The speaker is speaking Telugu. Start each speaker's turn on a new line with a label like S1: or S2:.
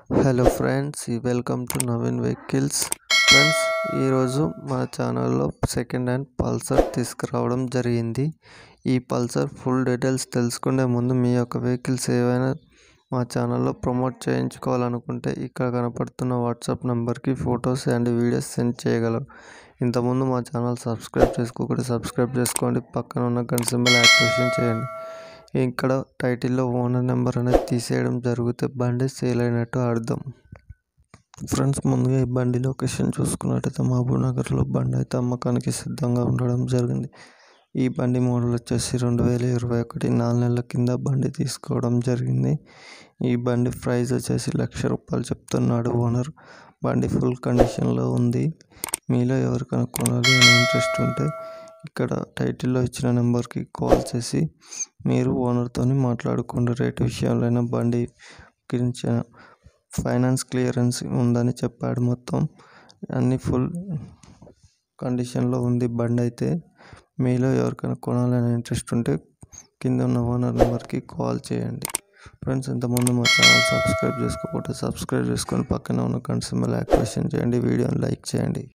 S1: hello friends welcome to Naveen vehicles friends ఈరోజు మా ఛానల్లో సెకండ్ హ్యాండ్ పల్సర్ తీసుకురావడం జరిగింది ఈ పల్సర్ ఫుల్ డీటెయిల్స్ తెలుసుకునే ముందు మీ యొక్క వెహికల్స్ ఏవైనా మా ఛానల్లో ప్రమోట్ చేయించుకోవాలనుకుంటే ఇక్కడ కనపడుతున్న వాట్సాప్ నెంబర్కి ఫొటోస్ అండ్ వీడియోస్ సెండ్ చేయగలరు ఇంతకుముందు మా ఛానల్ సబ్స్క్రైబ్ చేసుకోకుండా సబ్స్క్రైబ్ చేసుకోండి పక్కన ఉన్న గంట సింబల్ యాక్టివేషన్ చేయండి ఇక్కడ టైటిల్లో ఓనర్ నెంబర్ అనేది తీసేయడం జరిగితే బండి సేల్ అయినట్టు అర్థం ఫ్రెండ్స్ ముందుగా ఈ బండి లొకేషన్ చూసుకున్నట్టయితే మహబూబ్ నగర్లో బండి అయితే అమ్మకానికి సిద్ధంగా ఉండడం జరిగింది ఈ బండి మోడల్ వచ్చేసి రెండు వేల ఇరవై ఒకటి నాలుగు నెలల కింద బండి తీసుకోవడం జరిగింది ఈ బండి ప్రైస్ వచ్చేసి లక్ష రూపాయలు చెప్తున్నాడు ఓనర్ బండి ఫుల్ కండిషన్లో ఉంది మీలో ఎవరికైనా కొనాలి అని ఇంట్రెస్ట్ ఉంటే ఇక్కడ టైటిల్లో ఇచ్చిన నెంబర్కి కాల్ చేసి మీరు ఓనర్తో మాట్లాడుకోండి రేటు విషయంలో బండి గురించి ఫైనాన్స్ క్లియరెన్స్ ఉందని చెప్పాడు మొత్తం అన్ని ఫుల్ కండిషన్లో ఉంది బండి అయితే మీలో ఎవరికైనా కొనాలని ఇంట్రెస్ట్ ఉంటే కింద ఉన్న ఓనర్ నెంబర్కి కాల్ చేయండి ఫ్రెండ్స్ ఇంతకుముందు మా ఛానల్ సబ్స్క్రైబ్ చేసుకోకపోతే సబ్స్క్రైబ్ చేసుకొని పక్కన ఉన్న గంట సింబల్ యాక్టివేషన్ చేయండి వీడియోని లైక్ చేయండి